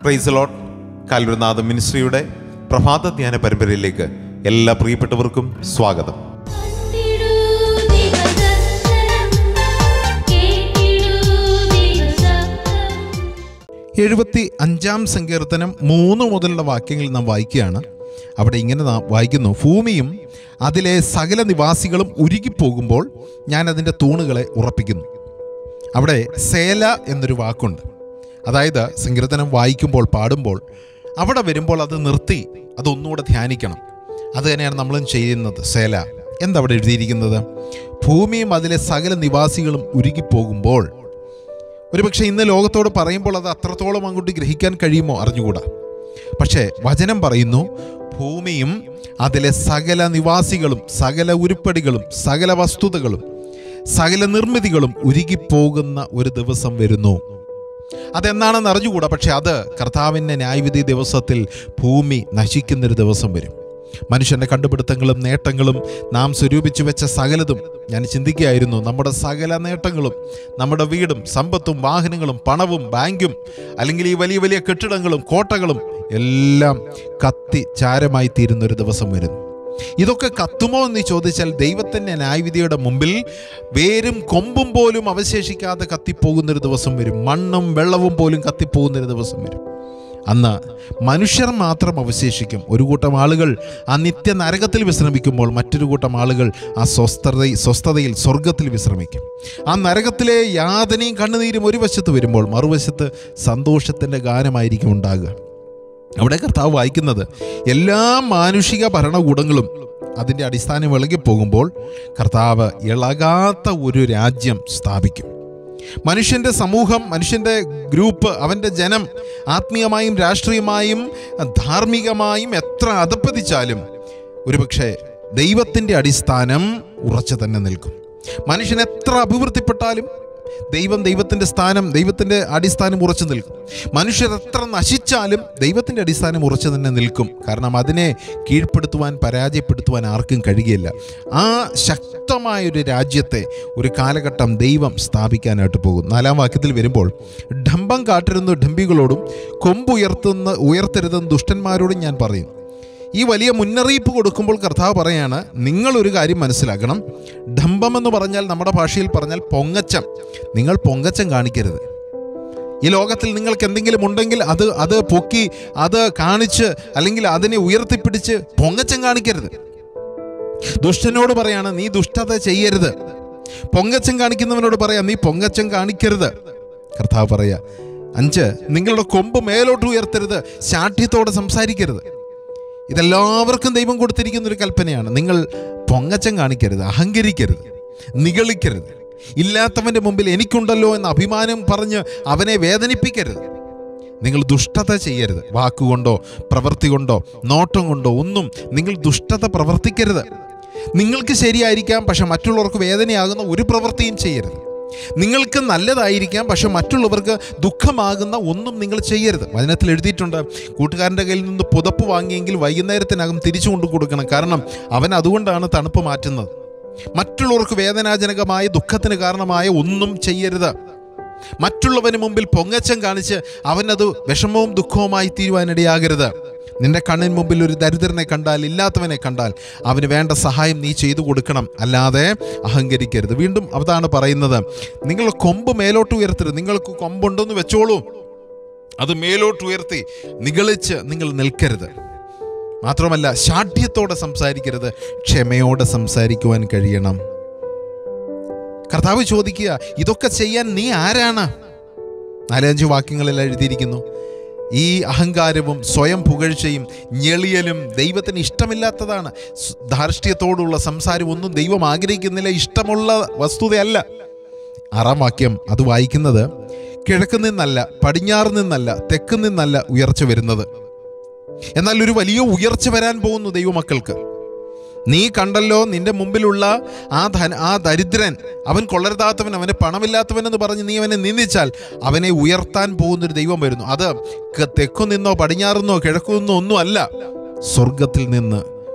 price ലോട്ട് കാൽവൃനാഥ മിനിസ്ട്രിയുടെ പ്രഭാത ധ്യാന പരമ്പരയിലേക്ക് എല്ലാ പ്രിയപ്പെട്ടവർക്കും സ്വാഗതം കണ്ടിടൂ ദിവസത്തരം കേട്ടിടൂ ദിവസത്തം എഴുപത്തി അഞ്ചാം സങ്കീർത്തനം മൂന്ന് മുതലുള്ള വാക്യങ്ങൾ നാം വായിക്കുകയാണ് അവിടെ ഇങ്ങനെ നാം വായിക്കുന്നു ഭൂമിയും അതിലെ സകല നിവാസികളും ഉരുകിപ്പോകുമ്പോൾ ഞാൻ അതിൻ്റെ തൂണുകളെ ഉറപ്പിക്കുന്നു അവിടെ സേല എന്നൊരു വാക്കുണ്ട് അതായത് സങ്കീർത്തനം വായിക്കുമ്പോൾ പാടുമ്പോൾ അവിടെ വരുമ്പോൾ അത് നിർത്തി അതൊന്നുകൂടെ ധ്യാനിക്കണം അത് തന്നെയാണ് നമ്മളും ചെയ്യുന്നത് സേല എന്താ അവിടെ എഴുതിയിരിക്കുന്നത് ഭൂമിയും അതിലെ സകല നിവാസികളും ഉരുകിപ്പോകുമ്പോൾ ഒരുപക്ഷെ ഇന്ന് ലോകത്തോട് പറയുമ്പോൾ അത് അത്രത്തോളം അങ്ങോട്ട് ഗ്രഹിക്കാൻ കഴിയുമോ അറിഞ്ഞുകൂടാ പക്ഷേ വചനം പറയുന്നു ഭൂമിയും അതിലെ സകല നിവാസികളും സകല ഉരുപ്പടികളും സകല വസ്തുതകളും സകല നിർമ്മിതികളും ഉരുകിപ്പോകുന്ന ഒരു ദിവസം വരുന്നു അതെന്നാണെന്ന് അറിഞ്ഞുകൂടാ പക്ഷെ അത് കർത്താവിൻ്റെ ന്യായവിധി ദിവസത്തിൽ ഭൂമി നശിക്കുന്നൊരു ദിവസം വരും മനുഷ്യൻ്റെ കണ്ടുപിടുത്തങ്ങളും നേട്ടങ്ങളും നാം സ്വരൂപിച്ചു വെച്ച സകലതും ഞാൻ ചിന്തിക്കുകയായിരുന്നു നമ്മുടെ സകല നേട്ടങ്ങളും നമ്മുടെ വീടും സമ്പത്തും വാഹനങ്ങളും പണവും ബാങ്കും അല്ലെങ്കിൽ ഈ വലിയ വലിയ കെട്ടിടങ്ങളും കോട്ടകളും എല്ലാം കത്തി ചാരമായി തീരുന്ന ഒരു ദിവസം വരുന്നു ഇതൊക്കെ കത്തുമോ എന്ന് ചോദിച്ചാൽ ദൈവത്തിൻ്റെ ന്യായവിധിയുടെ മുമ്പിൽ വേരും കൊമ്പും പോലും അവശേഷിക്കാതെ കത്തിപ്പോകുന്നൊരു ദിവസം വരും മണ്ണും വെള്ളവും പോലും കത്തിപ്പോകുന്നൊരു ദിവസം വരും അന്ന് മനുഷ്യർ മാത്രം അവശേഷിക്കും ഒരു കൂട്ടം ആളുകൾ ആ നിത്യ നരകത്തിൽ വിശ്രമിക്കുമ്പോൾ മറ്റൊരു കൂട്ടം ആളുകൾ ആ സ്വസ്ഥത സ്വസ്ഥതയിൽ സ്വർഗത്തിൽ വിശ്രമിക്കും ആ നരകത്തിലെ യാതനയും കണ്ണുനീരും ഒരു വശത്ത് വരുമ്പോൾ മറുവശത്ത് സന്തോഷത്തിൻ്റെ ഗാനമായിരിക്കും ഉണ്ടാകുക അവിടെ കർത്താവ് വായിക്കുന്നത് എല്ലാ മാനുഷിക ഭരണകൂടങ്ങളും അതിൻ്റെ അടിസ്ഥാനം ഇളകിപ്പോകുമ്പോൾ കർത്താവ് ഇളകാത്ത ഒരു രാജ്യം സ്ഥാപിക്കും മനുഷ്യൻ്റെ സമൂഹം മനുഷ്യൻ്റെ ഗ്രൂപ്പ് അവൻ്റെ ജനം ആത്മീയമായും രാഷ്ട്രീയമായും ധാർമ്മികമായും എത്ര അധപ്പതിച്ചാലും ഒരുപക്ഷെ ദൈവത്തിൻ്റെ അടിസ്ഥാനം ഉറച്ചു തന്നെ നിൽക്കും മനുഷ്യൻ എത്ര അഭിവൃദ്ധിപ്പെട്ടാലും ദൈവം ദൈവത്തിൻ്റെ സ്ഥാനം ദൈവത്തിൻ്റെ അടിസ്ഥാനം ഉറച്ചു നിൽക്കും മനുഷ്യർ എത്ര നശിച്ചാലും ദൈവത്തിൻ്റെ അടിസ്ഥാനം ഉറച്ചു തന്നെ നിൽക്കും കാരണം അതിനെ കീഴ്പ്പെടുത്തുവാൻ പരാജയപ്പെടുത്തുവാൻ ആർക്കും കഴിയുകയില്ല ആ ശക്തമായൊരു രാജ്യത്തെ ഒരു കാലഘട്ടം ദൈവം സ്ഥാപിക്കാനായിട്ട് പോകും നാലാം വാക്യത്തിൽ വരുമ്പോൾ ഡംബം കാട്ടിരുന്ന ഡംബികളോടും കൊമ്പുയർത്തുന്ന ഉയർത്തരുതെന്ന് ദുഷ്ടന്മാരോടും ഞാൻ പറയും ഈ വലിയ മുന്നറിയിപ്പ് കൊടുക്കുമ്പോൾ കർത്താവ് പറയാണ് നിങ്ങളൊരു കാര്യം മനസ്സിലാക്കണം ഡംബം എന്ന് പറഞ്ഞാൽ നമ്മുടെ ഭാഷയിൽ പറഞ്ഞാൽ പൊങ്ങച്ചം നിങ്ങൾ പൊങ്ങച്ചം കാണിക്കരുത് ഈ ലോകത്തിൽ നിങ്ങൾക്ക് എന്തെങ്കിലും ഉണ്ടെങ്കിൽ അത് അത് പൊക്കി അത് കാണിച്ച് അല്ലെങ്കിൽ അതിനെ ഉയർത്തിപ്പിടിച്ച് പൊങ്ങച്ചം കാണിക്കരുത് ദുഷ്ടനോട് പറയാണ് നീ ദുഷ്ടത ചെയ്യരുത് പൊങ്ങച്ചം കാണിക്കുന്നവനോട് പറയാം നീ പൊങ്ങച്ചം കാണിക്കരുത് കർത്താവ് പറയാ അഞ്ച് നിങ്ങളുടെ കൊമ്പ് മേലോട്ട് ഉയർത്തരുത് ശാഠ്യത്തോടെ സംസാരിക്കരുത് ഇതെല്ലാവർക്കും ദൈവം കൊടുത്തിരിക്കുന്ന ഒരു കൽപ്പനയാണ് നിങ്ങൾ പൊങ്ങച്ചം കാണിക്കരുത് അഹങ്കരിക്കരുത് നിഗളിക്കരുത് ഇല്ലാത്തവൻ്റെ മുമ്പിൽ എനിക്കുണ്ടല്ലോ എന്ന അഭിമാനം പറഞ്ഞ് അവനെ വേദനിപ്പിക്കരുത് നിങ്ങൾ ദുഷ്ടത ചെയ്യരുത് വാക്കുകൊണ്ടോ പ്രവൃത്തി കൊണ്ടോ നോട്ടം കൊണ്ടോ ഒന്നും നിങ്ങൾ ദുഷ്ടത പ്രവർത്തിക്കരുത് നിങ്ങൾക്ക് ശരിയായിരിക്കാം പക്ഷെ മറ്റുള്ളവർക്ക് വേദനയാകുന്ന ഒരു പ്രവൃത്തിയും ചെയ്യരുത് നിങ്ങൾക്ക് നല്ലതായിരിക്കാം പക്ഷെ മറ്റുള്ളവർക്ക് ദുഃഖമാകുന്ന ഒന്നും നിങ്ങൾ ചെയ്യരുത് വചനത്തിൽ എഴുതിയിട്ടുണ്ട് കൂട്ടുകാരൻ്റെ കയ്യിൽ നിന്ന് പുതപ്പ് വാങ്ങിയെങ്കിൽ വൈകുന്നേരത്തിനകം തിരിച്ചു കൊണ്ടു കൊടുക്കണം കാരണം അവൻ അതുകൊണ്ടാണ് തണുപ്പ് മാറ്റുന്നത് മറ്റുള്ളവർക്ക് വേദനാജനകമായ ദുഃഖത്തിന് കാരണമായ ഒന്നും ചെയ്യരുത് മറ്റുള്ളവന് മുമ്പിൽ പൊങ്ങച്ചം കാണിച്ച് അവനത് വിഷമവും ദുഃഖവുമായി തീരുവാനിടയാകരുത് നിന്റെ കണ്ണിന് മുമ്പിൽ ഒരു ദരിദ്രനെ കണ്ടാൽ ഇല്ലാത്തവനെ കണ്ടാൽ അവന് വേണ്ട സഹായം നീ ചെയ്തു കൊടുക്കണം അല്ലാതെ അഹങ്കരിക്കരുത് വീണ്ടും അതാണ് പറയുന്നത് നിങ്ങൾ കൊമ്പ് മേലോട്ട് ഉയർത്തരുത് നിങ്ങൾക്ക് കൊമ്പുണ്ടെന്ന് വെച്ചോളൂ അത് മേലോട്ട് ഉയർത്തി നിഗളിച്ച് നിങ്ങൾ നിൽക്കരുത് മാത്രമല്ല ശാഠ്യത്തോടെ സംസാരിക്കരുത് ക്ഷമയോടെ സംസാരിക്കുവാൻ കഴിയണം കർത്താവ് ചോദിക്കുക ഇതൊക്കെ ചെയ്യാൻ നീ ആരാണ് നാലഞ്ച് വാക്യങ്ങളിൽ എഴുതിയിരിക്കുന്നു ഈ അഹങ്കാരവും സ്വയം പുകഴ്ചയും ഞെളിയലും ദൈവത്തിന് ഇഷ്ടമില്ലാത്തതാണ് സ് ധാർഷ്ട്യത്തോടുള്ള സംസാരം ഒന്നും ദൈവം ആഗ്രഹിക്കുന്നില്ല ഇഷ്ടമുള്ള വസ്തുതയല്ല ആറാം വാക്യം അത് വായിക്കുന്നത് കിഴക്ക് നിന്നല്ല പടിഞ്ഞാറ് നിന്നല്ല തെക്ക് നിന്നല്ല ഉയർച്ച വരുന്നത് എന്നാൽ ഒരു വലിയ ഉയർച്ച വരാൻ പോകുന്നു ദൈവമക്കൾക്ക് നീ കണ്ടല്ലോ നിന്റെ മുമ്പിലുള്ള ആ ധന ആ ദരിദ്രൻ അവൻ കൊള്ളരുതാത്തവൻ അവന് പണമില്ലാത്തവൻ എന്ന് പറഞ്ഞ് നീ അവനെ നിന്ദിച്ചാൽ അവനെ ഉയർത്താൻ പോകുന്നൊരു ദൈവം വരുന്നു അത് ക- തെക്കു നിന്നോ പടിഞ്ഞാറുന്നോ കിഴക്കു നിന്നോ ഒന്നും അല്ല സ്വർഗത്തിൽ നിന്ന്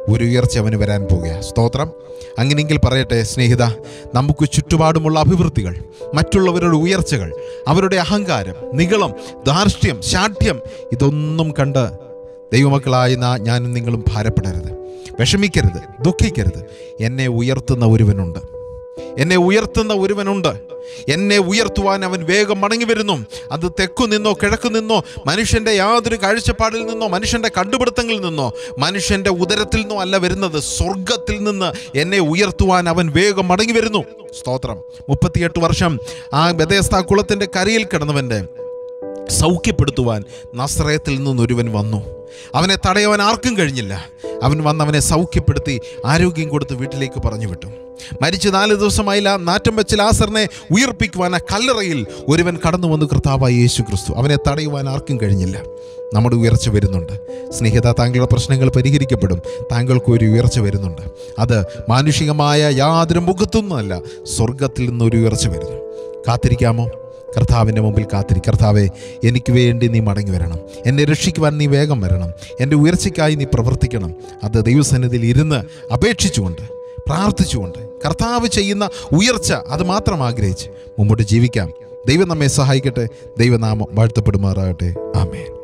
ഒരു ഉയർച്ച അവന് വരാൻ പോകുക സ്തോത്രം അങ്ങനെയെങ്കിൽ പറയട്ടെ സ്നേഹിത നമുക്ക് ചുറ്റുപാടുമുള്ള അഭിവൃദ്ധികൾ മറ്റുള്ളവരുടെ ഉയർച്ചകൾ അവരുടെ അഹങ്കാരം നികളം ധാർഷ്ട്യം ശാഠ്യം ഇതൊന്നും കണ്ട് ദൈവമക്കളായ നാ- ഞാനും നിങ്ങളും ഭാരപ്പെടരുത് വിഷമിക്കരുത് ദുഃഖിക്കരുത് എന്നെ ഉയർത്തുന്ന ഒരുവനുണ്ട് എന്നെ ഉയർത്തുന്ന ഒരുവനുണ്ട് എന്നെ ഉയർത്തുവാൻ അവൻ വേഗം മടങ്ങി വരുന്നു അത് തെക്കു നിന്നോ കിഴക്കു നിന്നോ മനുഷ്യൻ്റെ യാതൊരു കാഴ്ചപ്പാടിൽ നിന്നോ മനുഷ്യൻ്റെ കണ്ടുപിടുത്തങ്ങളിൽ നിന്നോ മനുഷ്യൻ്റെ ഉദരത്തിൽ നിന്നോ അല്ല വരുന്നത് സ്വർഗത്തിൽ നിന്ന് എന്നെ ഉയർത്തുവാൻ അവൻ വേഗം മടങ്ങി വരുന്നു സ്തോത്രം മുപ്പത്തിയെട്ട് വർഷം ആ ബദേസ്ത കുളത്തിൻ്റെ കരയിൽ കിടന്നവൻ്റെ സൗഖ്യപ്പെടുത്തുവാൻ നസ്രയത്തിൽ നിന്നൊരുവൻ വന്നു അവനെ തടയുവാൻ ആർക്കും കഴിഞ്ഞില്ല അവൻ വന്ന് അവനെ സൗഖ്യപ്പെടുത്തി ആരോഗ്യം കൊടുത്ത് വീട്ടിലേക്ക് പറഞ്ഞു വിട്ടു മരിച്ച് നാല് ദിവസമായില്ല നാറ്റം വെച്ച് ലാസറിനെ ഉയർപ്പിക്കുവാൻ ആ കല്ലറയിൽ ഒരുവൻ കടന്നു വന്നു കർത്താവായ യേശു ക്രിസ്തു അവനെ തടയുവാൻ ആർക്കും കഴിഞ്ഞില്ല നമ്മുടെ ഉയർച്ച വരുന്നുണ്ട് സ്നേഹിത താങ്കളുടെ പ്രശ്നങ്ങൾ പരിഹരിക്കപ്പെടും താങ്കൾക്ക് ഒരു ഉയർച്ച വരുന്നുണ്ട് അത് മാനുഷികമായ യാതൊരു മുഖത്തുനിന്നല്ല സ്വർഗത്തിൽ നിന്നൊരു ഉയർച്ച വരുന്നു കാത്തിരിക്കാമോ കർത്താവിൻ്റെ മുമ്പിൽ കാത്തിരി കർത്താവെ എനിക്ക് വേണ്ടി നീ മടങ്ങി വരണം എന്നെ രക്ഷിക്കുവാൻ നീ വേഗം വരണം എൻ്റെ ഉയർച്ചയ്ക്കായി നീ പ്രവർത്തിക്കണം അത് ദൈവസന്നിധിയിൽ ഇരുന്ന് അപേക്ഷിച്ചുകൊണ്ട് പ്രാർത്ഥിച്ചുകൊണ്ട് കർത്താവ് ചെയ്യുന്ന ഉയർച്ച അത് മാത്രം ആഗ്രഹിച്ച് മുമ്പോട്ട് ജീവിക്കാം ദൈവം നമ്മെ സഹായിക്കട്ടെ ദൈവനാമം വാഴ്ത്തപ്പെടുമാറാകട്ടെ ആമേൻ